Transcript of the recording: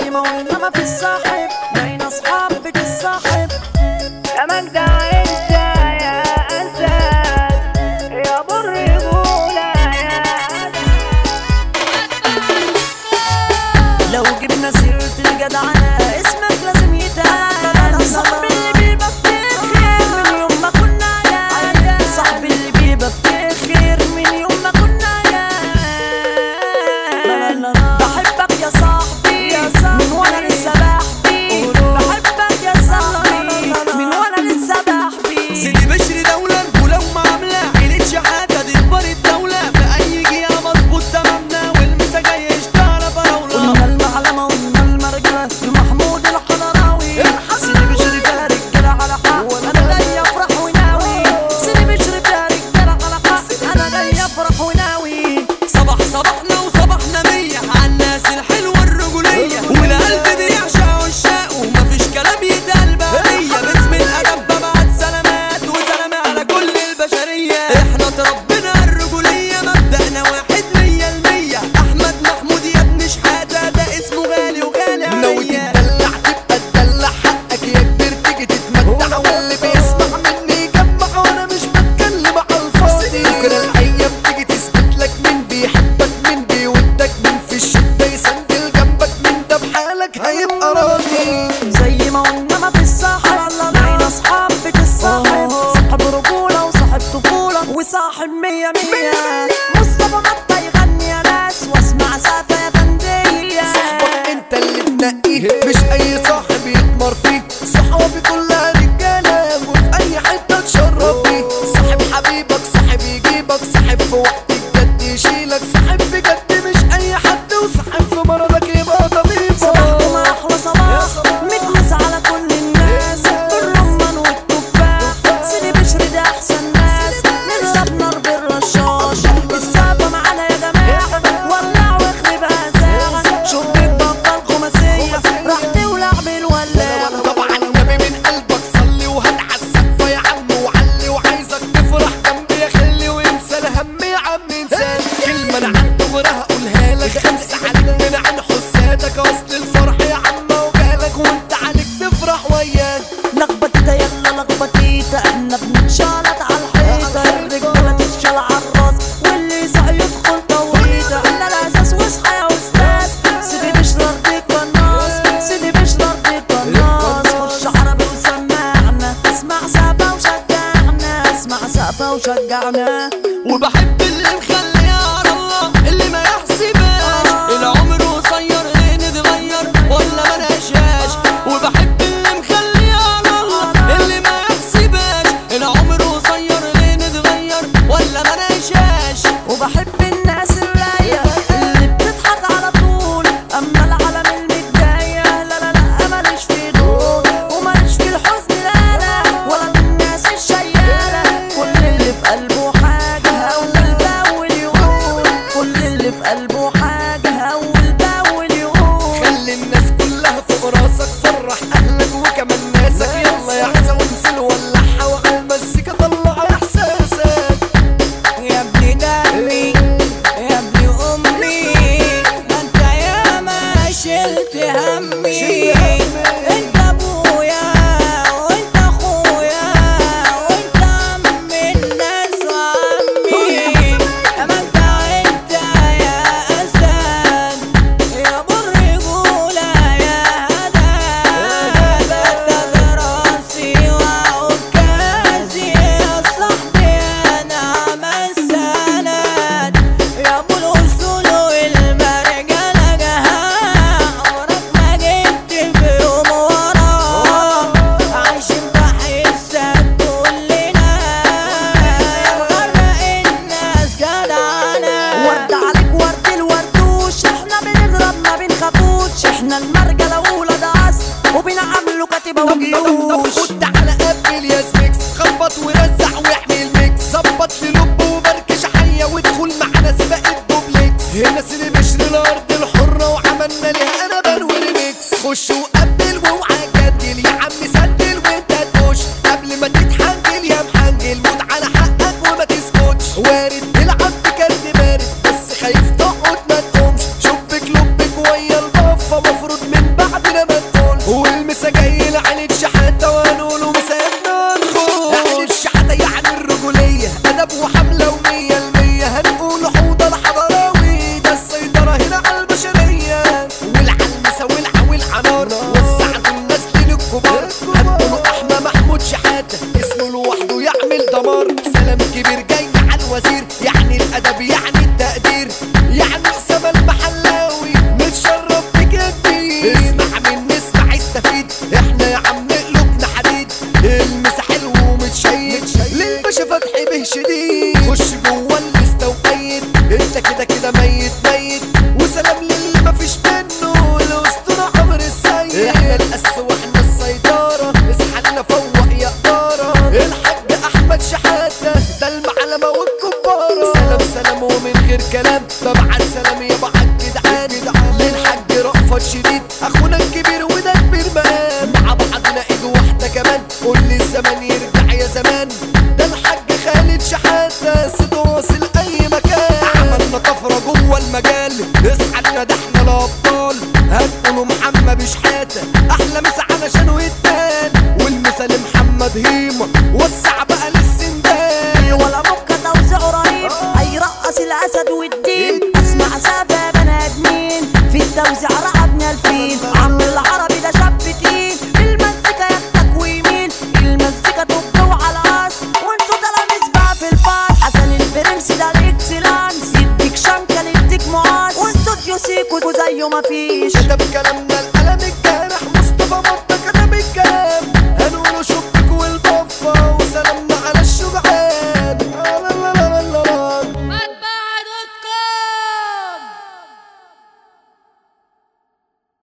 زي ما قلنا ما في الصاحب بين اصحاب بتتصاحب يا مجدع انت يا اسد يا بر غولا يا لو جبنا سيرة الجدعنة اسمك لازم يتقال صاحبي اللي بيبقى افتخر من يوم ما كنا عيال صاحبي اللي بيبقى افتخر من يوم ما كنا عيال بحبك يا صاحبي من وانا لسه بحبي بحبك يا صاحبي من وانا لسه بحبي سيدي بشري دولة رجولة ومعاملة عيلة شحاتة دي كبار الدولة في أي جهة مظبوط تمامنا والمسا جاي يشتغل فراولة قلنا المعلمة قلنا المرجلة محمود الحضراوي سيدي بشري فيها رجالة على حق أنا جاي أفرح وناوي سيدي بشري فيها رجالة على حق أنا جاي أفرح وناوي صباح صباحنا وصباحنا مية عالناس الحلوة الرجولية والقلب بيعشق عشاقه ومفيش كلام يتقال بهدية باسم الأدب ببعت سلامات وسلام على كل البشرية احنا اتربينا الرجولية مبدأنا واحد مية المية أحمد محمود يا ابن شحاتة ده اسمه غالي وغالي ناوي عليا تدلع تبقى تدلع حقك يا كبير تيجي تتمتع واللي بيسمع مني يجمع وانا مش بتكلم على الفاضي بكره الايام تيجي تثبت لك مين بيحبك مين بيودك مين في الشده يسندل جنبك مين ده بحالك هيبقى راضي زي ما قلنا ما في الصاحب بين أصحاب بتتصاحب صاحب رجولة وصاحب طفولة وصاحب مية مية مصطفى مطة يغني يا ناس واسمع سافة يا فندية صاحبك انت اللي تنقيه مش اي صاحب يتمر فيك صحابي كلها رجاله وفي اي حته تشرب بيه صاحب حبيبك صاحب يجيبك صاحب في وقت الجد يشيلك صاحب بجد مش اي حد وصاحب في مرضك يبقى طبيبك صباحكم احلى صباح متمس على كل الناس بالرمان والتفاح سيدي بشري ده احسن ناس نضرب نار بالرشاش السابة معانا يا جماعة ولع واخرب ازاح شرب بطل خماسية راح تولع بالولاعة طبعا النبي من قلبك صلي وهتعسف يا عم وعلي وعايزك تفرح جنبي يا خلي وانسى الهم يا عم انسان كلمة انا عن دغري هقولها لك خمسة عليك من عن حسادك اصل الفرح يا عم وجالك وانت عليك تفرح وياك لخبطيتا يلا لخبطيتا احنا بنتشالت على الحيطة الرجالة تتشال على الراس واللي يسعى يدخل توقيتة احنا الاساس واصحى يا استاذ سيدي بشرر دي قناص سيدي بشرر دي قناص خش عربي وسمعنا اسمع سقفة وشجعنا اسمع سقفة وشجعنا وبحب اللي مخلي على الله اللي ما يحسبهاش العمر قصير ليه نتغير ولا ما نعيشهاش وبحب اللي مخلي على الله اللي ما يحسبهاش العمر قصير ليه نتغير ولا ما نعيشهاش وبحب الناس الرايقة اللي بتضحك على طول أما العالم المتضايق لا لا لا ماليش في دول وماليش في الحزن لا لا ولا في الناس الشيالة كل اللي في قلبه حاجة أول بأول يقول كل اللي في قلبه حاجة أول بأول يقول خلي الناس كلها فوق راسك فرح اهلك وكمان ناسك يلا يا عزا وانزل ولعها وعلى المزيكا طلع احساسك يا ابن دمي يا ابن امي ما انت يا ما شلت همي انت ابويا وانت اخويا وانت عم الناس وعمي يا ما انت انت يا اسد يا بر رجوله يا هدى بتاخد راسي وعكازي يا صاحبي انا عمل سند يا ابو الاصول والمرجله جهاء عمرك ما جبت في يوم وراه عايشين بحسك كلنا يا مغرق الناس جدعانه ورد عليك ورد الوردوش احنا بنضرب ما بنخافوش احنا المرجلة ولاد عصر وبنعملوا كاتبة وجيوش خد على قبل يا سميكس خبط ورزع واعمل ميكس ظبط في لب وبركش حيه وادخل معانا سباق الدوبلكس هنا سيدي بشر الارض الحره وعملنا ليها انا بان وريميكس خش وقبل واوعى جدل يا عم سجل وانت تخش قبل ما تتحنجل يا محنجل موت على حقك وما تسكتش وارد تلعب بكارت بارد بس خايف تقعد ما تقومش شبك لبك ويا البفه مفروض من رفض شديد اخونا الكبير وده كبير مقام مع بعضنا ايد واحده كمان قول لي الزمن يرجع يا زمان ده الحاج خالد شحاته سيد واصل اي مكان عملنا طفره جوه المجال اصحى لنا ده احنا الابطال هنقولوا محمد شحاته احلى مسا علشان ويتقال والمثال محمد هيما وسع بقى للسندان ولا مكة توزيع رهيب هيرقص الاسد والدين اسمع سافة بني ادمين في التوزيع رعبنا الفيل عم العربي ده شاب تقيل المزيكا ياخدك ويمين المزيكا تبقى وعلى العصر وانتو تلاميذ بقى في الفاس حسن البرنس ده الاكسلانس يديك شنكة يديك معاذ وانتو ديوسيكو زيه مفيش كتب كلامنا القلم الجارح مصطفى مطة كتب الكلام